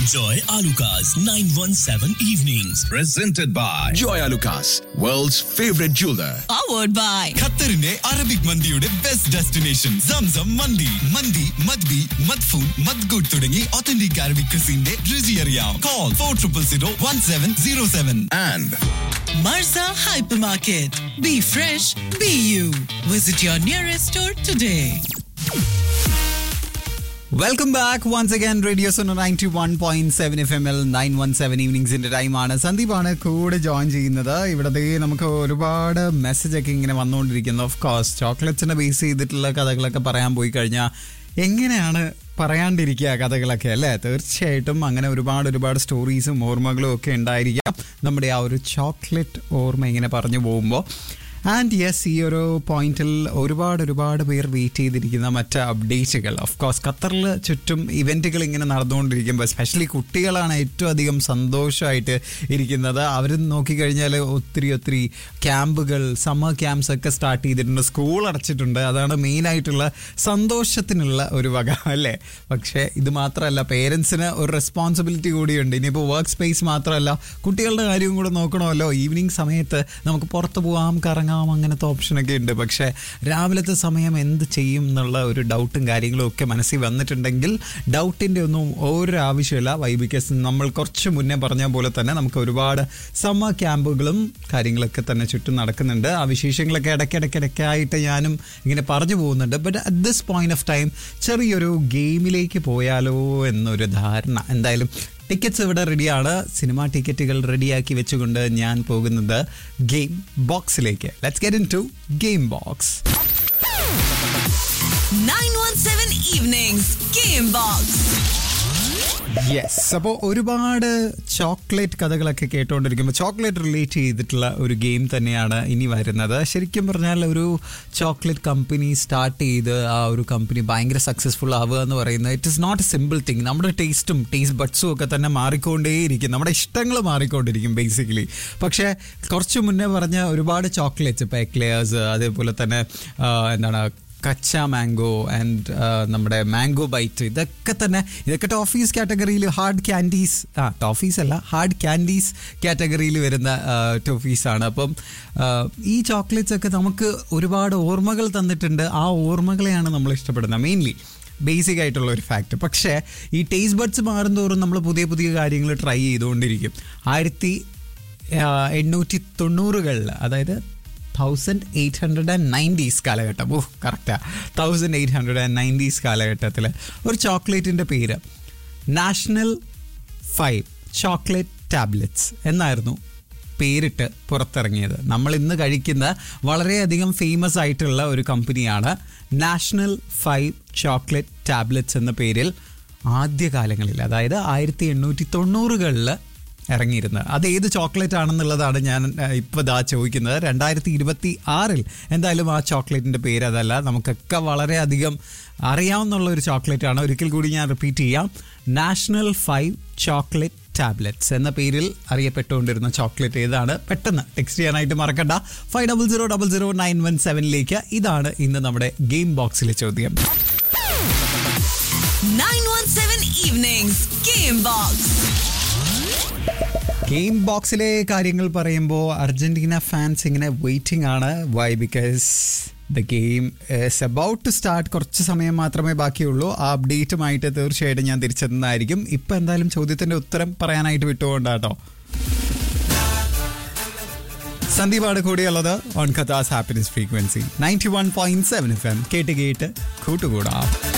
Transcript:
Enjoy Alucard's 917 evenings. Presented by Joy Alucas, world's favorite jeweler. powered by ഖത്തറിന്റെ Arabic മന്തിയുടെ best destination Zamzam മന്തി മന്തി മദ്ബി മദ്ഫൂൻ മദ്ഗുഡ് തുടങ്ങി ഒത്തന്റിക് അറബിക് ക്രിസിന്റെ രുചി അറിയാം call four triple zero one seven zero seven And Marza Hypermarket. Be fresh, be you. Visit your nearest store today. Welcome back once again radio zone ninety one point seven F M L nine one seven ഈവനിങ്സിന്റെ ടൈമാണ് സന്ദീപാണ് കൂടെ join ചെയ്യുന്നത് ഇവിടെ ദേ നമുക്ക് ഒരുപാട് message ഒക്കെ ഇങ്ങനെ വന്നുകൊണ്ടിരിക്കുന്നു ഓഫ് കോഴ്സ് ചോക്ലേറ്റ്സിനെ ബേസ് ചെയ്തിട്ടുള്ള കഥകളൊക്കെ പറയാൻ പോയി കഴിഞ്ഞാൽ എങ്ങനെയാണ് പറയാണ്ടിരിക്കുക കഥകളൊക്കെ അല്ലേ തീർച്ചയായിട്ടും അങ്ങനെ ഒരുപാട് ഒരുപാട് സ്റ്റോറീസും ഓർമ്മകളും ഒക്കെ ഉണ്ടായിരിക്കാം നമ്മുടെ ആ ഒരു ചോക്ലേറ്റ് ഓർമ്മ ഇങ്ങനെ പറഞ്ഞു പോകുമ്പോൾ ആൻഡ് യെസ് ഈ ഒരു പോയിന്റിൽ ഒരുപാട് ഒരുപാട് പേർ വെയിറ്റ് ചെയ്തിരിക്കുന്ന മറ്റ് അപ്ഡേറ്റുകൾ ഓഫ് കോഴ്സ് ഖത്തറിൽ ചുറ്റും ഇവന്റുകൾ ഇങ്ങനെ നടന്നുകൊണ്ടിരിക്കുമ്പോൾ എസ്പെഷ്യലി കുട്ടികളാണ് ഏറ്റവും അധികം സന്തോഷമായിട്ട് ഇരിക്കുന്നത് അവർ നോക്കിക്കഴിഞ്ഞാൽ ഒത്തിരി ഒത്തിരി ക്യാമ്പുകൾ സമ്മർ ക്യാമ്പ്സ് ഒക്കെ സ്റ്റാർട്ട് ചെയ്തിട്ടുണ്ട് സ്കൂൾ അടച്ചിട്ടുണ്ട് അതാണ് മെയിനായിട്ടുള്ള സന്തോഷത്തിനുള്ള ഒരു വക അല്ലേ പക്ഷേ ഇത് മാത്രമല്ല പേരൻസിന് ഒരു റെസ്പോൺസിബിലിറ്റി കൂടിയുണ്ട് ഇനിയിപ്പോൾ വർക്ക് സ്പേസ് മാത്രമല്ല കുട്ടികളുടെ കാര്യവും കൂടെ നോക്കണമല്ലോ ഈവനിങ് സമയത്ത് നമുക്ക് പുറത്ത് പോകാം കറങ്ങാം അങ്ങനത്തെ ഓപ്ഷനൊക്കെ ഉണ്ട് പക്ഷേ രാവിലത്തെ സമയം എന്ത് ചെയ്യും എന്നുള്ള ഒരു ഡൗട്ടും കാര്യങ്ങളും ഒക്കെ മനസ്സിൽ വന്നിട്ടുണ്ടെങ്കിൽ ഡൗട്ടിൻ്റെ ഒന്നും ഒരു ആവശ്യമില്ല വൈ ബിക്കോസ് നമ്മൾ കുറച്ച് മുന്നേ പറഞ്ഞ പോലെ തന്നെ നമുക്ക് ഒരുപാട് സമ്മർ ക്യാമ്പുകളും കാര്യങ്ങളൊക്കെ തന്നെ ചുറ്റും നടക്കുന്നുണ്ട് ആ വിശേഷങ്ങളൊക്കെ ഇടയ്ക്കിടയ്ക്കിടയ്ക്കായിട്ട് ഞാനും ഇങ്ങനെ പറഞ്ഞു പോകുന്നുണ്ട് but at this point of time ചെറിയൊരു ഗെയിമിലേക്ക് പോയാലോ എന്നൊരു ധാരണ എന്തായാലും ടിക്കറ്റ്സ് ഇവിടെ റെഡിയാണ് സിനിമാ ടിക്കറ്റുകൾ റെഡിയാക്കി വെച്ചുകൊണ്ട് ഞാൻ പോകുന്നത് ഗെയിം ബോക്സിലേക്ക് let's get into game box 917 Evenings Game Box. Yes അപ്പോൾ ഒരുപാട് ചോക്ലേറ്റ് കഥകളൊക്കെ കേട്ടുകൊണ്ടിരിക്കുമ്പോൾ ചോക്ലേറ്റ് റിലേറ്റ് ചെയ്തിട്ടുള്ള ഒരു ഗെയിം തന്നെയാണ് ഇനി വരുന്നത് ശരിക്കും പറഞ്ഞാൽ ഒരു ചോക്ലേറ്റ് കമ്പനി സ്റ്റാർട്ട് ചെയ്ത് ആ ഒരു കമ്പനി ഭയങ്കര സക്സസ്ഫുൾ ആവുക എന്ന് പറയുന്നത് it is not a simple thing നമ്മുടെ ടേസ്റ്റും ടേസ്റ്റ് ബഡ്സും ഒക്കെ തന്നെ മാറിക്കൊണ്ടേയിരിക്കും നമ്മുടെ ഇഷ്ടങ്ങൾ മാറിക്കൊണ്ടിരിക്കും ബേസിക്കലി പക്ഷേ കുറച്ച് മുന്നേ പറഞ്ഞ ഒരുപാട് ചോക്ലേറ്റ്സ് ഇപ്പോൾ എക്ലെയേഴ്സ് അതേപോലെ തന്നെ ആ, എന്താണ് കച്ച മാംഗോ ആൻഡ് നമ്മുടെ മാംഗോ ബൈറ്റ് ഇതൊക്കെ തന്നെ ഇതൊക്കെ ടോഫീസ് കാറ്റഗറിയിൽ ഹാർഡ് ക്യാൻഡീസ് ആ ടോഫീസ് അല്ല ഹാർഡ് ക്യാൻഡീസ് കാറ്റഗറിയിൽ വരുന്ന ടോഫീസ് ആണ് അപ്പം ആ, ഈ ചോക്ലേറ്റ്സ് ഒക്കെ നമുക്ക് ഒരുപാട് ഓർമ്മകൾ തന്നിട്ടുണ്ട് ആ ഓർമ്മകളെയാണ് നമ്മൾ ഇഷ്ടപ്പെടുന്നത് മെയിൻലി ബേസിക് ആയിട്ടുള്ള ഒരു ഫാക്ട് പക്ഷേ ഈ ടേസ്റ്റ് ബഡ്സ് മാറുന്തോറും നമ്മൾ പുതിയ പുതിയ കാര്യങ്ങൾ ട്രൈ ചെയ്തുകൊണ്ടിരിക്കും ആയിരത്തി ആ, എണ്ണൂറ്റി തൊണ്ണൂറുകളിൽ അതായത് thousand eight hundred and nineties കാലഘട്ടം ഓ കറക്റ്റാ thousand eight hundred and nineties കാലഘട്ടത്തിൽ ഒരു ചോക്ലേറ്റിൻ്റെ പേര് നാഷണൽ ഫൈവ് ചോക്ലേറ്റ് ടാബ്ലറ്റ്സ് എന്നായിരുന്നു പേരിട്ട് പുറത്തിറങ്ങിയത് നമ്മൾ ഇന്ന് കഴിക്കുന്ന വളരെയധികം ഫേമസ് ആയിട്ടുള്ള ഒരു കമ്പനിയാണ് നാഷണൽ ഫൈവ് ചോക്ലേറ്റ് ടാബ്ലറ്റ്സ് എന്ന പേരിൽ ആദ്യകാലങ്ങളിൽ അതായത് ആയിരത്തി എണ്ണൂറ്റി തൊണ്ണൂറുകളിൽ ഇറങ്ങിയിരുന്നത് അത് ഏത് ചോക്ലേറ്റ് ആണെന്നുള്ളതാണ് ഞാൻ ഇപ്പോൾ ദാ ചോദിക്കുന്നത് രണ്ടായിരത്തി ഇരുപത്തി ആറിൽ എന്തായാലും ആ ചോക്ലേറ്റിൻ്റെ പേര് അതല്ല നമുക്കൊക്കെ വളരെയധികം അറിയാവുന്നുള്ള ഒരു ചോക്ലേറ്റ് ആണ് ഒരിക്കൽ കൂടി ഞാൻ റിപ്പീറ്റ് ചെയ്യാം നാഷണൽ ഫൈവ് ചോക്ലേറ്റ് ടാബ്ലറ്റ്സ് എന്ന പേരിൽ അറിയപ്പെട്ടുകൊണ്ടിരുന്ന ചോക്ലേറ്റ് ഏതാണ് പെട്ടെന്ന് ടെക്സ്റ്റ് ചെയ്യാനായിട്ട് മറക്കണ്ട five double zero double zero nine one സെവനിലേക്ക് ഇതാണ് ഇന്ന് നമ്മുടെ ഗെയിം ബോക്സിലെ ചോദ്യം 917 Evenings Game Box. ഗെയിം ബോക്സിലെ കാര്യങ്ങൾ പറയുമ്പോൾ അർജന്റീന ഫാൻസ് ഇങ്ങനെ വെയിറ്റിംഗ് ആണ് why because the game is about to start കുറച്ച് സമയം മാത്രമേ ബാക്കിയുള്ളൂ ആ അപ്ഡേറ്റുമായിട്ട് തീർച്ചയായിട്ടും ഞാൻ തിരിച്ചെത്തുന്നതായിരിക്കും ഇപ്പം എന്തായാലും ചോദ്യത്തിന്റെ ഉത്തരം പറയാനായിട്ട് വിട്ടുകൊണ്ടാട്ടോ സന്ദീപാണ് കൂടിയുള്ളത് ഓൺ കഥാസ് happiness frequency ninety one point seven F M കേട്ട് കേട്ട് കൂട്ടുകൂടാം